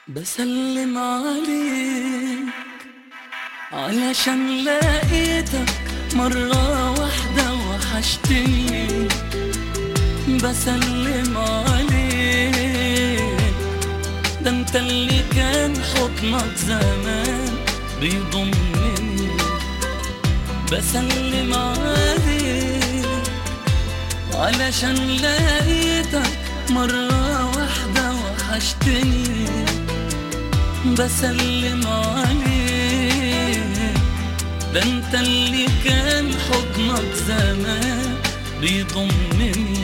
بسلم عليك علشان لقيتك مرة واحدة وحشتني بسلم عليك ده انت اللي كان حضنك زمان بيضمني بسلم عليك علشان لقيتك مرة واحدة وحشتني بسلم عليك ده انت اللي كان حضنك زمان بيضمني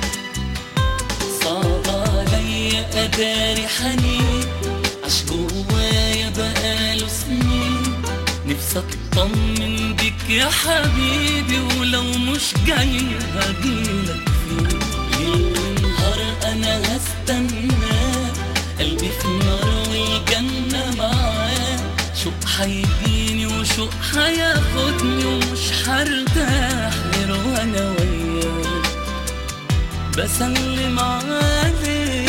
صعب عليا اداري حنين عش جوايا بقاله سنين نفسي اطمن بيك يا حبيبي ولو مش جاي هجيلك فيه ليل ونهار انا هستناك قلبي في النار والجنة معاه شوق هيجيني وشوق هياخدني ومش هرتاح غير وانا وياك بسلم عليك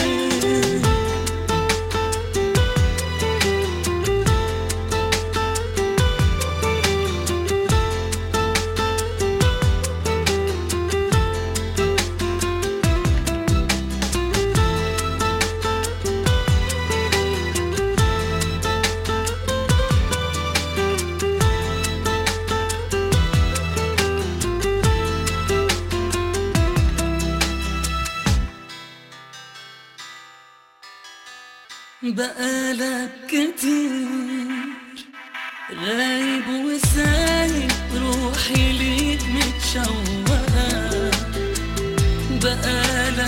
بقالك كتير غايب وسايب روحي ليك متشوقة بقالك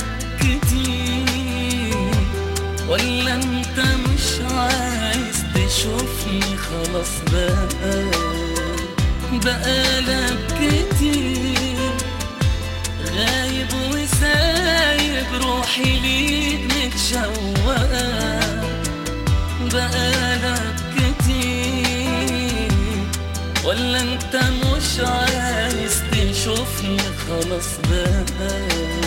كتير ولا انت مش عايز تشوفني خلاص بقى بقالك كتير غايب وسايب روحي ليك متشوقة بقالك كتير ولا انت مش عايز تشوفني خلاص بقى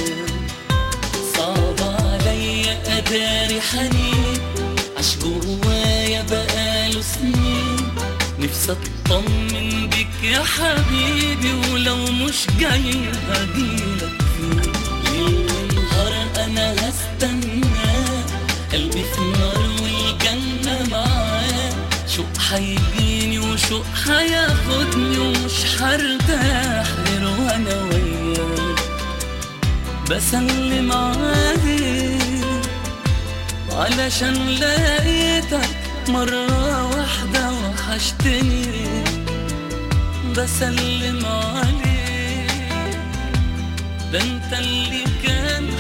صعب عليا اداري حنين عش جوايا بقاله سنين نفسي اطمن بيك يا حبيبي ولو مش جاي هجيلك فيه ليل ونهار انا هستناك قلبي في النار والجنة معاه شوق هيجيني وشوق هياخدني ومش هرتاح غير وانا وياك بسلم عليك علشان لقيتك مرة واحدة وحشتني بسلم عليك ده انت اللي كان